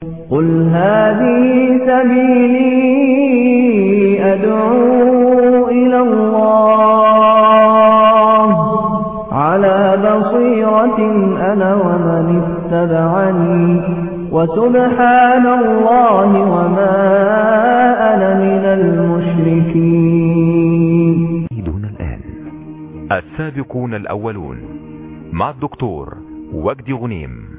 قل هذه سبيلي أدعو إلى الله على بصيرة أنا ومن اتبعني وسبحان الله وما أنا من المشركين دون الآن السابقون الأولون مع الدكتور وجدي غنيم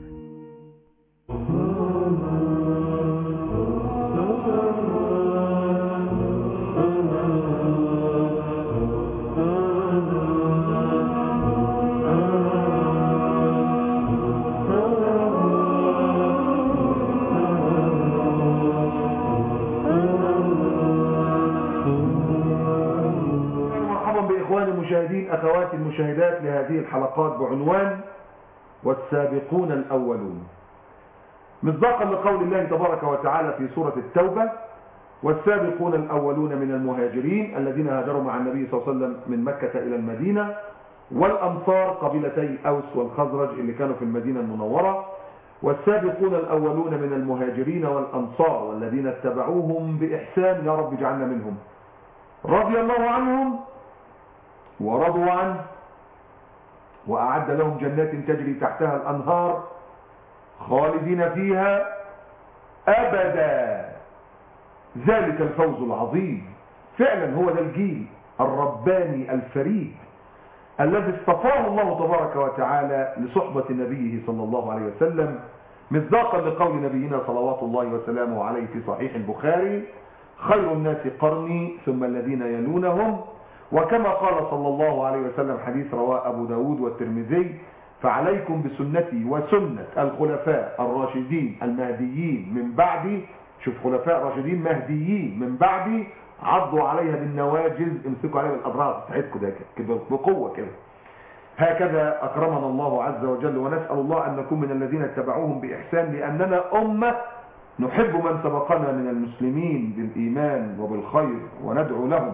مرحبا بإخواني المشاهدين أخواتي المشاهدات لهذه الحلقات بعنوان والسابقون الأولون مصداقا لقول الله تبارك وتعالى في سورة التوبة والسابقون الأولون من المهاجرين الذين هاجروا مع النبي صلى الله عليه وسلم من مكة إلى المدينة والأنصار قبيلتي أوس والخزرج اللي كانوا في المدينة المنورة والسابقون الأولون من المهاجرين والأنصار والذين اتبعوهم بإحسان يا رب اجعلنا منهم رضي الله عنهم ورضوا عنه وأعد لهم جنات تجري تحتها الأنهار خالدين فيها أبدا ذلك الفوز العظيم فعلا هو ده الجيل الرباني الفريد الذي اصطفاه الله تبارك وتعالى لصحبة نبيه صلى الله عليه وسلم مصداقا لقول نبينا صلوات الله وسلامه عليه في صحيح البخاري خير الناس قرني ثم الذين يلونهم وكما قال صلى الله عليه وسلم حديث رواه أبو داود والترمذي فعليكم بسنتي وسنة الخلفاء الراشدين المهديين من بعدي شوف خلفاء راشدين مهديين من بعدي عضوا عليها بالنواجز امسكوا عليها بالأبراز بتاعتكم ده كده بقوة كده هكذا أكرمنا الله عز وجل ونسأل الله أن نكون من الذين اتبعوهم بإحسان لأننا أمة نحب من سبقنا من المسلمين بالإيمان وبالخير وندعو لهم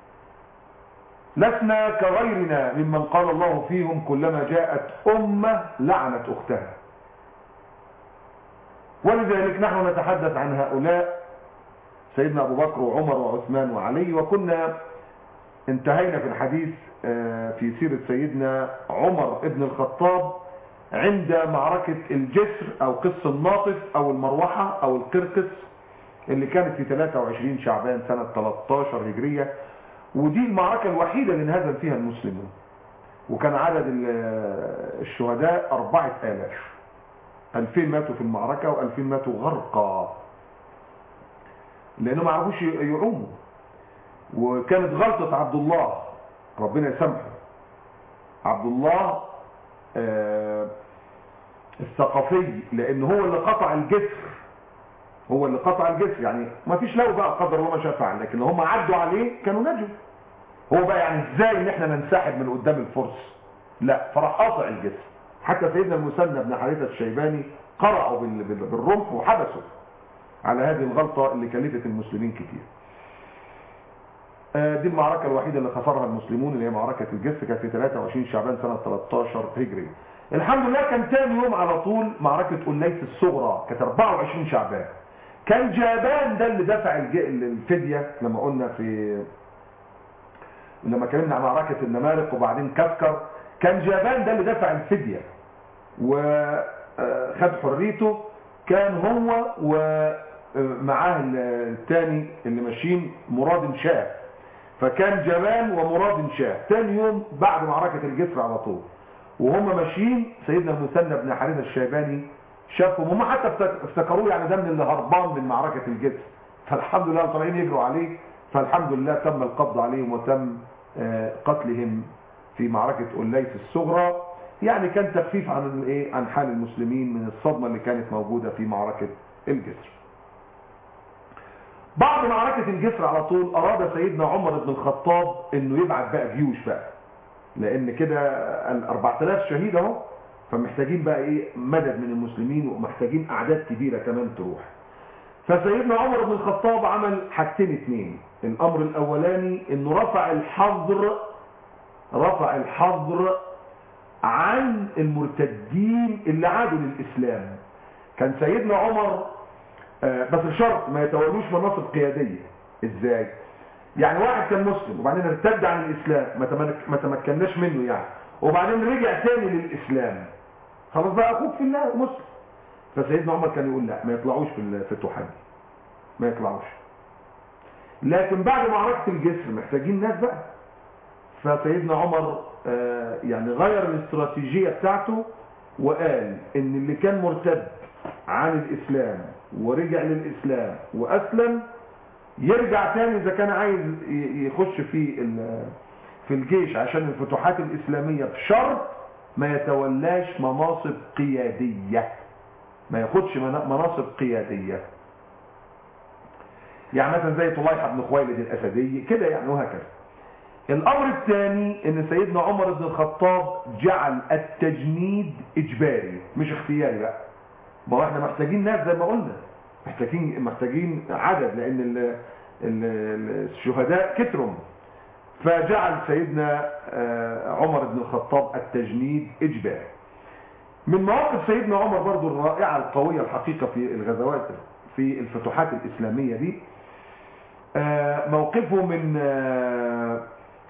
لسنا كغيرنا ممن قال الله فيهم كلما جاءت أمة لعنت أختها ولذلك نحن نتحدث عن هؤلاء سيدنا أبو بكر وعمر وعثمان وعلي وكنا انتهينا في الحديث في سيرة سيدنا عمر ابن الخطاب عند معركة الجسر أو قص الناطف أو المروحة أو القرقس اللي كانت في 23 شعبان سنة 13 هجرية ودي المعركة الوحيدة اللي انهزم فيها المسلمون وكان عدد الشهداء أربعة آلاف ألفين ماتوا في المعركة وألفين ماتوا غرقا لأنه ما عرفوش يعوموا وكانت غلطة عبد الله ربنا يسامحه عبد الله آه الثقفي لأن هو اللي قطع الجسر هو اللي قطع الجسر يعني ما فيش له بقى قدر الله ما شاء فعل لكن هم عدوا عليه كانوا نجوا هو بقى يعني ازاي ان احنا ننسحب من قدام الفرس لا فراح قاطع الجسر حتى سيدنا المثنى بن حارثه الشيباني قرعوا بالرمح وحبسوا على هذه الغلطة اللي كلفت المسلمين كتير دي المعركة الوحيدة اللي خسرها المسلمون اللي هي معركة الجسر كانت في 23 شعبان سنة 13 هجري الحمد لله كان تاني يوم على طول معركة أنيس الصغرى كانت 24 شعبان كان جابان ده اللي دفع الفدية لما قلنا في لما كلمنا عن معركة النمارق وبعدين كسكر كان جابان ده اللي دفع الفدية وخد حريته كان هو ومعاه الثاني اللي ماشيين مراد شاه فكان جبان ومراد شاه ثاني يوم بعد معركة الجسر على طول وهم ماشيين سيدنا المثنى بن حارثة الشيباني شافهم هم حتى افتكروه يعني ده من اللي هربان من معركة الجسر فالحمد لله طالعين يجروا عليه فالحمد لله تم القبض عليهم وتم قتلهم في معركة أوليس الصغرى يعني كان تخفيف عن الايه عن حال المسلمين من الصدمة اللي كانت موجودة في معركة الجسر بعد معركة الجسر على طول اراد سيدنا عمر بن الخطاب انه يبعت بقى جيوش بقى لان كده ال 4000 شهيد اهو فمحتاجين بقى ايه مدد من المسلمين ومحتاجين اعداد كبيرة كمان تروح فسيدنا عمر بن الخطاب عمل حاجتين اتنين الامر الاولاني انه رفع الحظر رفع الحظر عن المرتدين اللي عادوا للاسلام كان سيدنا عمر آه، بس بشرط ما يتولوش مناصب قيادية ازاي يعني واحد كان مسلم وبعدين ارتد عن الاسلام ما تملك- ما تمكناش منه يعني وبعدين رجع تاني للاسلام خلاص بقى اخوك في الله مسلم فسيدنا عمر كان يقول لا ما يطلعوش في الفتوحات دي ما يطلعوش لكن بعد معركة الجسر محتاجين ناس بقى فسيدنا عمر آه، يعني غير الاستراتيجية بتاعته وقال ان اللي كان مرتد عن الاسلام ورجع للاسلام واسلم يرجع تاني اذا كان عايز ي- يخش في ال- في الجيش عشان الفتوحات الاسلامية بشرط ما يتولاش مناصب قيادية ما ياخدش منا- مناصب قيادية يعني مثلا زي طليحة بن خويلد الاسدي كده يعني وهكذا الامر الثاني ان سيدنا عمر بن الخطاب جعل التجنيد اجباري مش اختياري بقى ما هو احنا محتاجين ناس زي ما قلنا محتاجين محتاجين عدد لان ال ال الشهداء كترهم فجعل سيدنا آه، عمر بن الخطاب التجنيد اجباري من مواقف سيدنا عمر برضو الرائعة القوية الحقيقة في الغزوات في الفتوحات الإسلامية دي آه، موقفه من آه،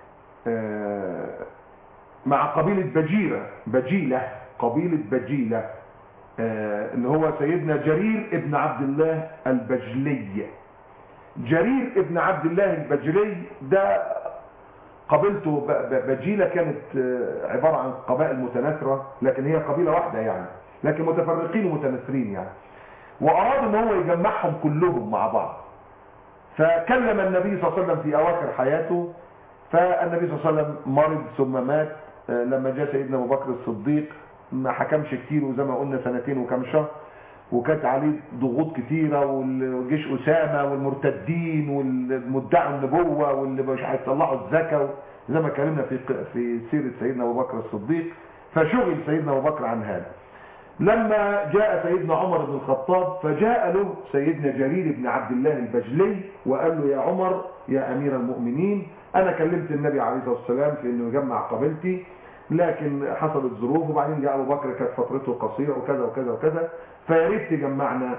آه، مع قبيلة بجيرة بجيلة قبيلة بجيلة آه، اللي هو سيدنا جرير ابن عبد الله البجلي جرير ابن عبد الله البجلي ده قبيلته ب- ب- بجيلة كانت آه، عبارة عن قبائل متناثرة لكن هي قبيلة واحدة يعني لكن متفرقين ومتناثرين يعني وأراد ان هو يجمعهم كلهم مع بعض فكلم النبي صلى الله عليه وسلم في أواخر حياته فالنبي صلى الله عليه وسلم مرض ثم مات آه، لما جاء سيدنا أبو بكر الصديق ما حكمش كتير وزي ما قلنا سنتين وكم شهر وكانت عليه ضغوط كتيرة والجيش أسامة والمرتدين والمدعي النبوة واللي مش هيطلعوا الزكاة زي ما اتكلمنا في في سيرة سيدنا أبو بكر الصديق فشغل سيدنا أبو بكر عن هذا لما جاء سيدنا عمر بن الخطاب فجاء له سيدنا جرير بن عبد الله البجلي وقال له يا عمر يا أمير المؤمنين أنا كلمت النبي عليه الصلاة والسلام في أنه يجمع قبيلتي لكن حصلت ظروف وبعدين جاء أبو بكر كانت فترته قصيرة وكذا وكذا وكذا فيا ريت تجمعنا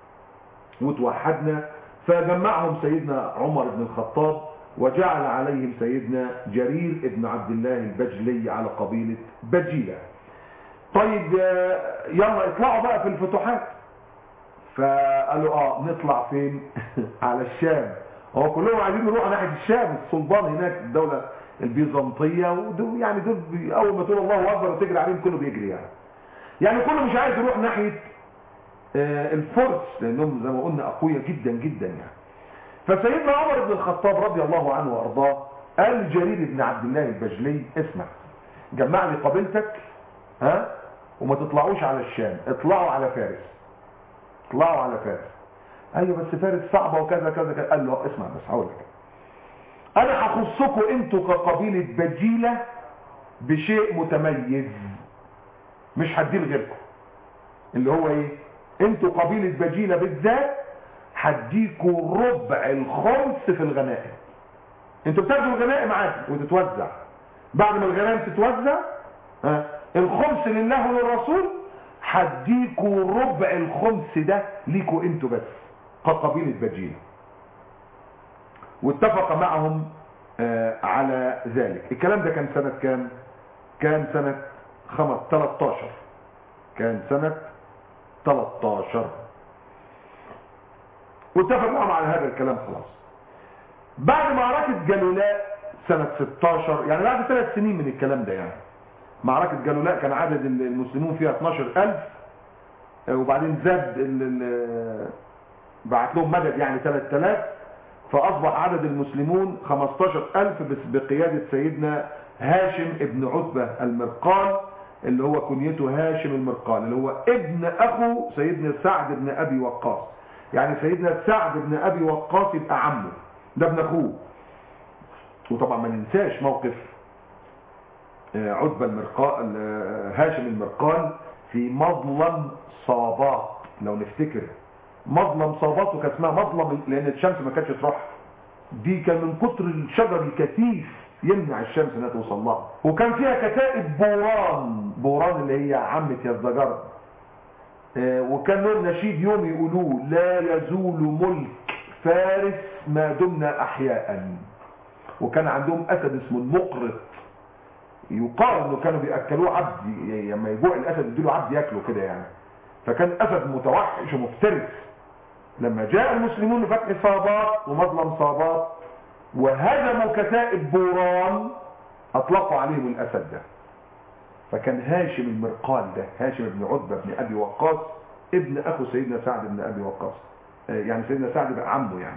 وتوحدنا فجمعهم سيدنا عمر بن الخطاب وجعل عليهم سيدنا جرير بن عبد الله البجلي على قبيلة بجيلة طيب آه، يلا اطلعوا بقى في الفتوحات فقالوا اه نطلع فين على الشام هو كلهم عايزين يروحوا ناحيه الشام السلطان هناك الدوله البيزنطيه ودول يعني دول بي- اول ما تقول الله اكبر وتجري عليهم كله بيجري يعني يعني كله مش عايز يروح ناحيه آه، الفرس لانهم زي ما قلنا اقوياء جدا جدا يعني فسيدنا عمر بن الخطاب رضي الله عنه وارضاه قال لجرير بن عبد الله البجلي اسمع جمع لي قبيلتك ها وما تطلعوش على الشام اطلعوا على فارس اطلعوا على فارس ايوه بس فارس صعبه وكذا كذا كذا قال له اسمع بس هقول لك انا هخصكم انتوا كقبيله بجيله بشيء متميز مش هديه لغيركم اللي هو ايه انتوا قبيله بجيله بالذات هديكوا ربع الخمس في الغنائم انتوا بتاخدوا الغنائم عادي وتتوزع بعد ما الغنائم تتوزع ها الخمس لله وللرسول هديكوا ربع الخمس ده ليكوا انتوا بس كقبيله بجيله واتفق معهم آه على ذلك الكلام ده كان سنة كام كان سنة خمس 13 كان سنة 13 واتفق معهم على هذا الكلام خلاص بعد معركة جلولاء سنة 16 يعني بعد ثلاث سنين من الكلام ده يعني معركة جلولاء كان عدد المسلمين فيها 12000 آه، وبعدين زاد ال- ال- بعت لهم مدد يعني 3000 فأصبح عدد المسلمون 15000 بس بقيادة سيدنا هاشم ابن عتبة المرقال اللي هو كنيته هاشم المرقال اللي هو ابن أخو سيدنا سعد بن أبي وقاص يعني سيدنا سعد بن أبي وقاص يبقى عمه ده ابن أخوه وطبعا ما ننساش موقف آه، عتبة المرقال آه، هاشم المرقال في مظلم صابات لو نفتكر مظلم صابات وكانت اسمها مظلم لان الشمس ما كانتش تروح دي كان من كتر الشجر الكثيف يمنع الشمس انها توصل لها وكان فيها كتائب بوران بوران اللي هي عمة يزدجرد آه، وكان لهم نشيد يوم يقولوه لا يزول ملك فارس ما دمنا احياء وكان عندهم اسد اسمه المقرط يقال انه كانوا بياكلوه عبد ي- لما يجوع الاسد يديله عبد ياكله كده يعني فكان اسد متوحش ومفترس لما جاء المسلمون لفتح صابات ومظلم صابات وهزموا كتائب بوران اطلقوا عليهم الاسد ده فكان هاشم المرقال ده هاشم بن عتبة بن ابي وقاص ابن اخو سيدنا سعد بن ابي وقاص آه، يعني سيدنا سعد بن عمه يعني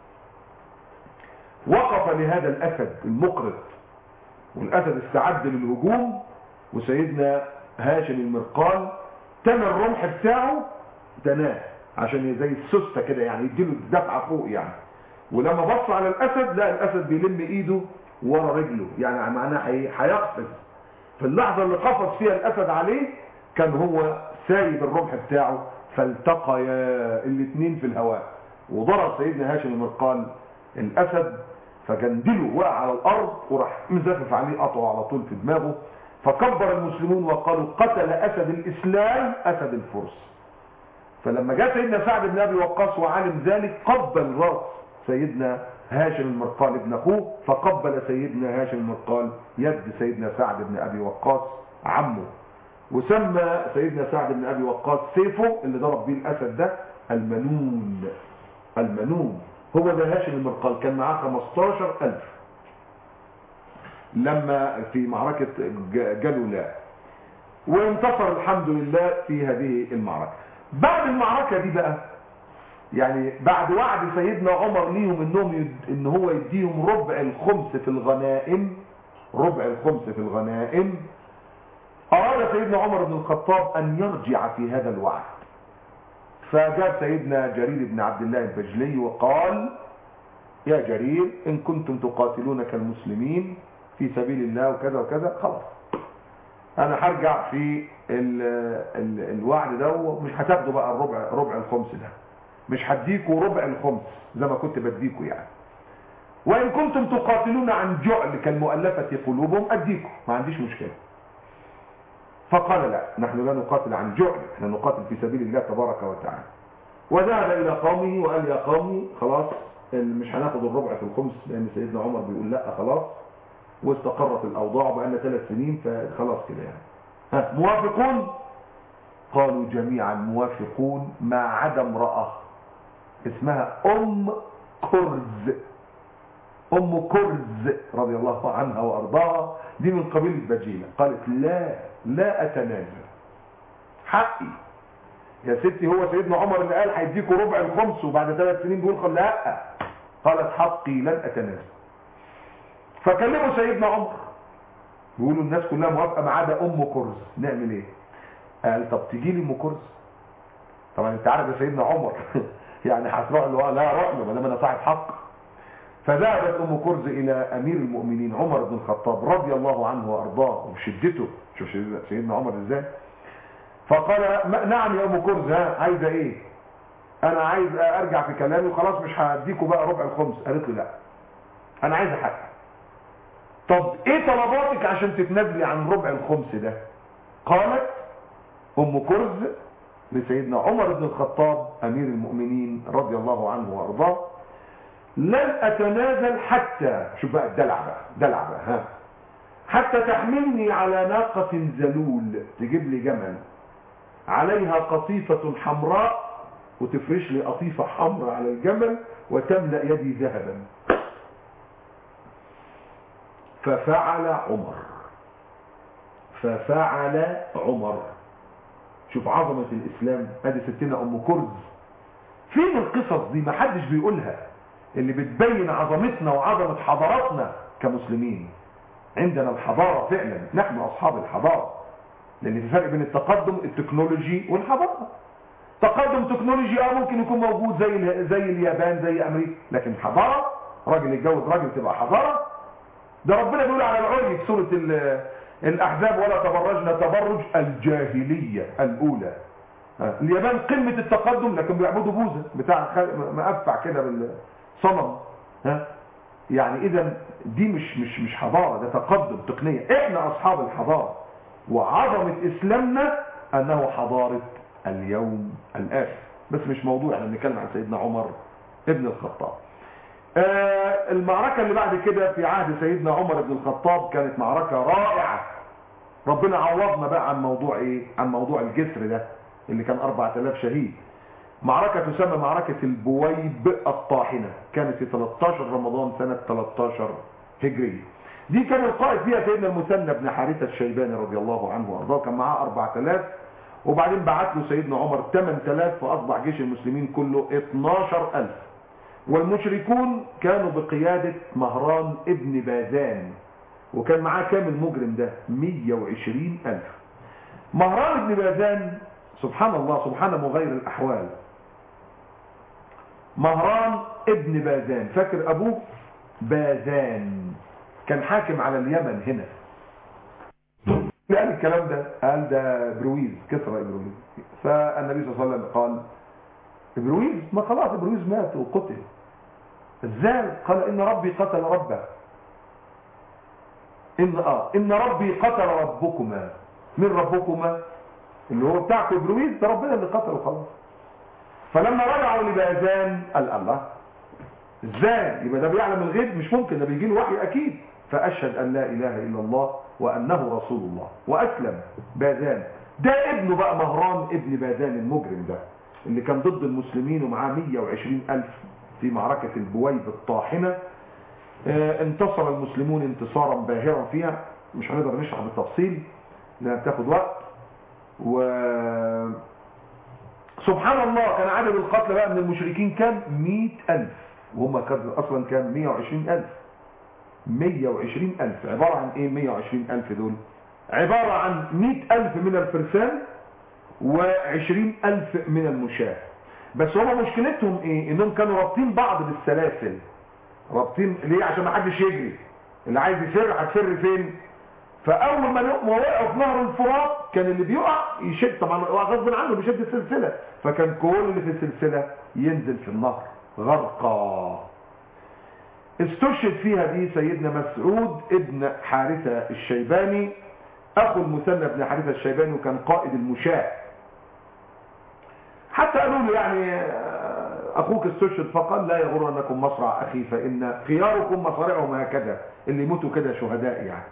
وقف لهذا الاسد المقرط والاسد استعد للهجوم وسيدنا هاشم المرقال تم الرمح بتاعه تناه عشان زي السوسته كده يعني يديله دفعه فوق يعني ولما بص على الاسد لا الاسد بيلم ايده ورا رجله يعني معناه هي- هيقفز في اللحظه اللي قفز فيها الاسد عليه كان هو سايب الرمح بتاعه فالتقيا الاثنين في الهواء وضرب سيدنا هاشم المرقال الاسد فجندله وقع على الارض وراح مزفف عليه قطعه على طول في دماغه فكبر المسلمون وقالوا قتل اسد الاسلام اسد الفرس فلما جاء سيدنا سعد بن ابي وقاص وعلم ذلك قبل راس سيدنا هاشم المرقال ابن اخوه فقبل سيدنا هاشم المرقال يد سيدنا سعد بن ابي وقاص عمه وسمى سيدنا سعد بن ابي وقاص سيفه اللي ضرب بيه الاسد ده المنون المنون هو ده هاشم المرقال كان معاه 15000 لما في معركة ج- جلولاء وانتصر الحمد لله في هذه المعركة بعد المعركة دي بقى يعني بعد وعد سيدنا عمر ليهم انهم يد... ان هو يديهم ربع الخمس في الغنائم ربع الخمس في الغنائم اراد سيدنا عمر بن الخطاب ان يرجع في هذا الوعد فجاء سيدنا جرير بن عبد الله البجلي وقال يا جرير ان كنتم تقاتلون كالمسلمين في سبيل الله وكذا وكذا خلاص انا هرجع في ال ال الوعد ده ومش هتاخدوا بقى الربع ربع الخمس ده مش هديكوا ربع الخمس زي ما كنت بديكوا يعني وان كنتم تقاتلون عن جعل كالمؤلفة قلوبهم اديكوا ما عنديش مشكلة فقال لا نحن لا نقاتل عن جعل احنا نقاتل في سبيل الله تبارك وتعالى وذهب الى قومه وقال يا قومي خلاص ال- مش هناخد الربع في الخمس لان سيدنا عمر بيقول لا خلاص واستقرت الاوضاع بقى لنا ثلاث سنين فخلاص كده يعني ها موافقون قالوا جميعا موافقون ما عدا امرأة اسمها ام كرز ام كرز رضي الله عنها وارضاها دي من قبيلة بجيلة قالت لا لا اتنازل حقي يا ستي هو سيدنا عمر اللي قال هيديكوا ربع الخمس وبعد ثلاث سنين بيقول قال لا قالت حقي لن اتنازل فكلموا سيدنا عمر بيقولوا الناس كلها موافقه ما عدا ام كرز نعمل ايه قال طب تجي لي ام كرز طبعا انت عارف يا سيدنا عمر يعني هتروح له لا روح له ما دام انا صاحب حق فذهبت ام كرز الى امير المؤمنين عمر بن الخطاب رضي الله عنه وارضاه وبشدته شوف سيدنا عمر ازاي فقال "ما- نعم يا ام كرز ها عايزه ايه انا عايز ارجع في كلامي وخلاص مش هديكوا بقى ربع الخمس قالت له لا انا عايزه حق طب ايه طلباتك عشان تتنازلي عن ربع الخمس ده قالت ام كرز لسيدنا عمر بن الخطاب امير المؤمنين رضي الله عنه وارضاه لن اتنازل حتى شوف بقى الدلع بقى دلع بقى ها حتى تحملني على ناقة زلول تجيب لي جمل عليها قطيفة حمراء وتفرش لي قطيفة حمراء على الجمل وتملأ يدي ذهبا ففعل عمر ففعل عمر شوف عظمة الإسلام ادي ستنا أم كرز فين القصص دي ما حدش بيقولها اللي بتبين عظمتنا وعظمة حضارتنا كمسلمين عندنا الحضارة فعلا نحن أصحاب الحضارة لأن في فرق بين التقدم التكنولوجي والحضارة تقدم تكنولوجي اه ممكن يكون موجود زي ال- زي اليابان زي امريكا لكن حضاره راجل يتجوز راجل تبقى حضاره ده ربنا بيقول على العري في سوره ال- الاحزاب ولا تبرجنا تبرج الجاهليه الاولى آه، اليابان قمه التقدم لكن بيعبدوا بوذا بتاع خ- مقفع كده بالصنم ها يعني اذا دي مش مش مش حضاره ده تقدم تقنيه احنا اصحاب الحضاره وعظمه اسلامنا انه حضاره اليوم الآخر بس مش موضوع احنا بنتكلم عن سيدنا عمر ابن الخطاب آه المعركة اللي بعد كده في عهد سيدنا عمر بن الخطاب كانت معركة رائعة ربنا عوضنا بقى عن موضوع ايه عن موضوع الجسر ده اللي كان 4000 شهيد معركة تسمى معركة البويب الطاحنة كانت في 13 رمضان سنة 13 هجري دي كان القائد فيها سيدنا المثنى بن حارثة الشيباني رضي الله عنه وارضاه كان معاه 4000 وبعدين بعت له سيدنا عمر 8000 فاصبح جيش المسلمين كله 12000 والمشركون كانوا بقيادة مهران ابن بازان وكان معاه كام المجرم ده 120000 مهران ابن بازان سبحان الله سبحان مغير الأحوال مهران ابن بازان فاكر أبوه بازان كان حاكم على اليمن هنا قال الكلام ده قال ده برويز كسرى برويز فالنبي صلى الله عليه وسلم قال برويز ما خلاص برويز مات وقتل ازاي قال ان ربي قتل ربه ان اه ان ربي قتل ربكما من ربكما اللي هو بتاعكم برويز ده ربنا اللي قتله خلاص فلما رجعوا لبازان قال الله ازاي يبقى ده بيعلم الغيب مش ممكن ده بيجي له وحي اكيد فاشهد ان لا اله الا الله وانه رسول الله واسلم بازان ده ابنه بقى مهران ابن بازان المجرم ده اللي كان ضد المسلمين ومعاه 120 الف في معركة البويب الطاحنة اه انتصر المسلمون انتصارا باهرا فيها مش هنقدر نشرح بالتفصيل لانها بتاخد وقت و سبحان الله كان عدد القتلى بقى من المشركين كام 100000 وهم كانوا اصلا كام 120000 120000 عبارة عن ايه 120000 دول عبارة عن 100000 من الفرسان و20000 من المشاة بس هم مشكلتهم ايه انهم كانوا رابطين بعض بالسلاسل رابطين ليه عشان ما حدش يجري اللي عايز يفر هتفر فين فاول ما وقعوا في نهر الفرات كان اللي بيقع يشد طبعا غصب عنه بيشد السلسله فكان كل اللي في السلسله ينزل في النهر غرقا استشهد فيها دي سيدنا مسعود ابن حارثة الشيباني اخو المثنى بن حارثة الشيباني وكان قائد المشاة حتى قالوا له يعني اخوك استشهد فقال لا يغرنكم مصرع اخي فان خياركم مصارعهم هكذا اللي يموتوا كده شهداء يعني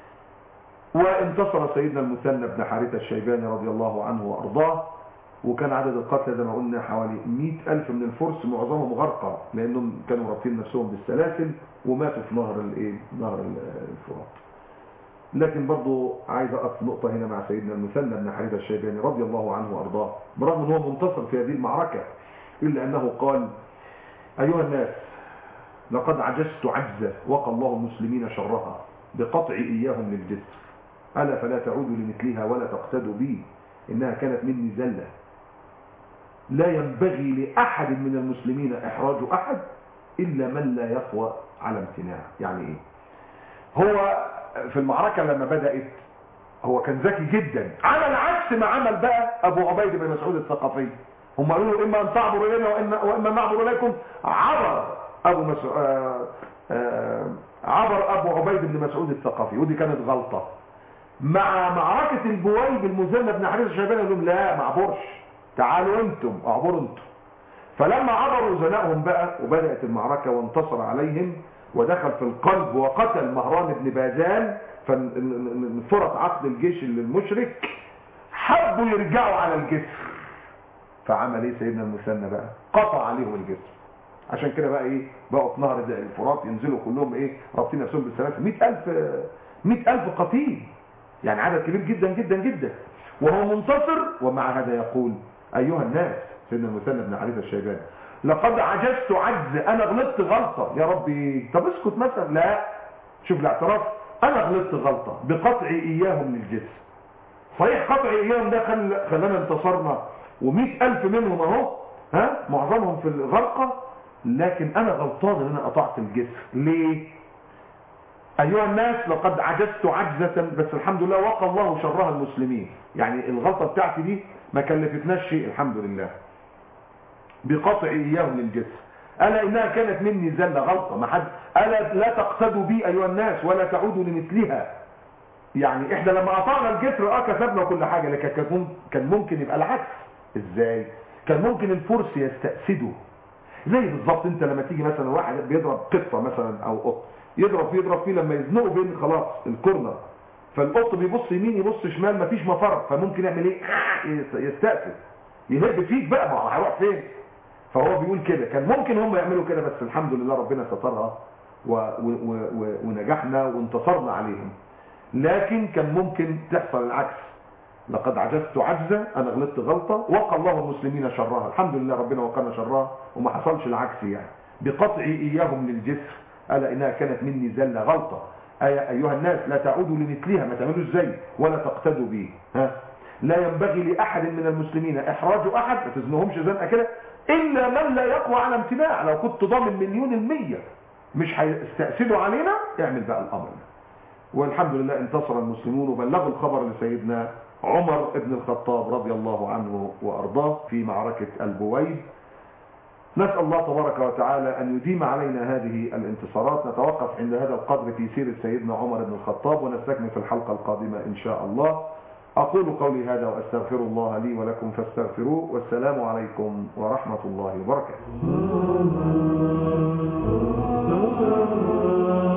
وانتصر سيدنا المثنى بن حارثة الشيباني رضي الله عنه وارضاه وكان عدد القتلى زي ما قلنا حوالي 100000 من الفرس معظمهم غرقى لانهم كانوا رابطين نفسهم بالسلاسل وماتوا في نهر الايه نهر الفرات لكن برضو عايز اقف نقطة هنا مع سيدنا المثنى بن حارثة الشيباني رضي الله عنه وارضاه برغم ان هو منتصر في هذه المعركة الا انه قال ايها الناس لقد عجزت عجزة وقى الله المسلمين شرها بقطع اياهم للجسر الا فلا تعودوا لمثلها ولا تقتدوا بي انها كانت مني زله لا ينبغي لأحد من المسلمين إحراج أحد إلا من لا يقوى على امتناع يعني إيه هو في المعركة لما بدأت هو كان ذكي جدا على العكس ما عمل بقى أبو عبيد بن مسعود الثقفي هم قالوا له إما أن تعبروا إلينا وإن وإما نعبر إليكم عبر أبو مسعود آه آه عبر أبو عبيد بن مسعود الثقفي ودي كانت غلطة مع معركة البويب المزنة بن حارث الشيباني قال لهم لا ما عبرش تعالوا انتم اعبروا انتم فلما عبروا زنقهم بقى وبدأت المعركة وانتصر عليهم ودخل في القلب وقتل مهران بن بازان فانفرط عقد الجيش المشرك حبوا يرجعوا على الجسر فعمل ايه سيدنا المثنى بقى قطع عليهم الجسر عشان كده بقى ايه بقوا في نهر الفرات ينزلوا كلهم ايه رابطين نفسهم بالسلاسل 100000 100000 قتيل يعني عدد كبير جدا جدا جدا وهو منتصر ومع هذا يقول ايها الناس سيدنا المثنى بن حارثة الشيباني لقد عجزت عجز انا غلطت غلطة يا ربي طب اسكت مثلا لا شوف الاعتراف انا غلطت غلطة بقطع اياهم للجسم صحيح قطع اياهم ده خل... خلانا انتصرنا ومئة الف منهم اهو ها معظمهم في الغرقة لكن انا غلطان ان انا قطعت الجسر ليه ايها الناس لقد عجزت عجزة بس الحمد لله وقى الله شرها المسلمين يعني الغلطة بتاعتي دي ما كلفتناش شيء الحمد لله بقطع اياهم للجسر الا انها كانت مني زلة غلطة ما حد الا لا تقتدوا بي ايها الناس ولا تعودوا لمثلها يعني احنا لما قطعنا الجسر اه كسبنا كل حاجة لكن كان ممكن يبقى العكس ازاي كان ممكن الفرس يستأسدوا زي بالظبط انت لما تيجي مثلا واحد بيضرب قطه مثلا او قط يضرب فيه يضرب فيه لما يزنقه بين خلاص الكورنر فالقط بيبص يمين يبص شمال مفيش مفر فممكن يعمل ايه يستأسد يهب فيك بقى ما هو هيروح فين فهو بيقول كده كان ممكن هم يعملوا كده بس الحمد لله ربنا سترها و و و ونجحنا وانتصرنا عليهم لكن كان ممكن تحصل العكس لقد عجزت عجزة انا غلطت غلطة وقى الله المسلمين شرها الحمد لله ربنا وقانا شرها وما حصلش العكس يعني بقطع اياهم للجسر الا انها كانت مني زلة غلطة أي ايها الناس لا تعودوا لمثلها ما تعملوش زي ولا تقتدوا به ها لا ينبغي لاحد من المسلمين احراج احد ما تزنهمش زنقه كده الا من لا يقوى على امتناع لو كنت ضامن مليون المية مش هيستأسدوا علينا اعمل بقى الامر والحمد لله انتصر المسلمون وبلغوا الخبر لسيدنا عمر بن الخطاب رضي الله عنه وارضاه في معركة البويد نسأل الله تبارك وتعالى أن يديم علينا هذه الانتصارات نتوقف عند هذا القدر في سيرة سيدنا عمر بن الخطاب ونستكمل في الحلقة القادمة إن شاء الله أقول قولي هذا وأستغفر الله لي ولكم فاستغفروه والسلام عليكم ورحمة الله وبركاته